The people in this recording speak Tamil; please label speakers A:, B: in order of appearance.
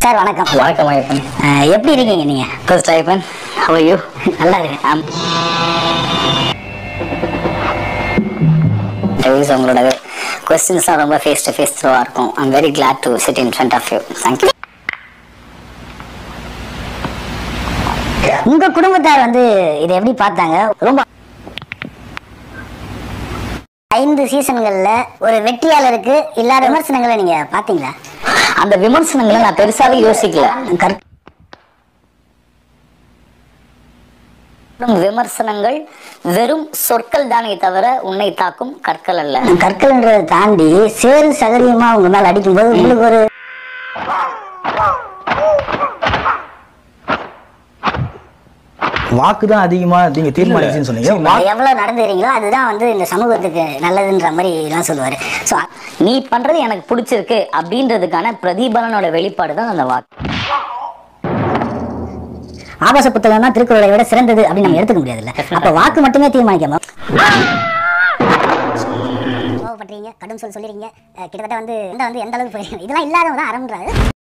A: சார் வணக்கம்
B: வணக்கம் ஐயப்பன்
A: அஹ், எப்படி இருக்கீங்க நீங்க
B: ஃபர்ஸ்ட் ஐயப்பன் ஹவ் யூ
A: நல்லா இருக்கேன்
B: இன்டர்வியூஸ் உங்களோட கொஸ்டின்ஸ்லாம் ரொம்ப ஃபேஸ் டு ஃபேஸ் த்ரூவாக இருக்கும் I'm very glad to sit in front of you thank you
A: உங்க குடும்பத்தார் வந்து இதை எப்படி பார்த்தாங்க ரொம்ப ஐந்து சீசன்கள்ல ஒரு வெற்றியாளருக்கு இல்லாத விமர்சனங்களை நீங்க பாத்தீங்களா
B: அந்த விமர்சனங்களை நான் பெருசாவே யோசிக்கல
A: கற்-
B: விமர்சனங்கள் வெறும் சொற்கள் தானே தவிர உன்னை தாக்கும் கற்கள் அல்ல
A: கற்கள்ன்றதை தாண்டி சேறு சகரியமா உங்க மேல அடிக்கும்போது உங்களுக்கு ஒரு
C: வாக்கு தான் அதிகமா நீங்க தீர்மானிச்சுன்னு சொன்னீங்க வாக்கு
A: எவ்வளவு நடந்துறீங்களோ அதுதான் வந்து இந்த சமூகத்துக்கு நல்லதுன்ற மாதிரி எல்லாம் சொல்லுவாரு ஸோ
B: நீ பண்றது எனக்கு பிடிச்சிருக்கு அப்படின்றதுக்கான பிரதிபலனோட வெளிப்பாடு தான் அந்த வாக்கு
A: ஆபாச புத்தகம் தான் திருக்குறளை விட சிறந்தது அப்படின்னு நம்ம எடுத்துக்க முடியாதுல்ல அப்ப வாக்கு மட்டுமே தீர்மானிக்காம கோவப்படுறீங்க கடும் சொல் சொல்லிருக்கீங்க அஹ் கிட்டத்தட்ட வந்து எந்த வந்து எந்த அளவுக்கு போயிருக்கீங்க இதெல்லாம் இல்லாதவங்க தான் அறம்ன்றாரு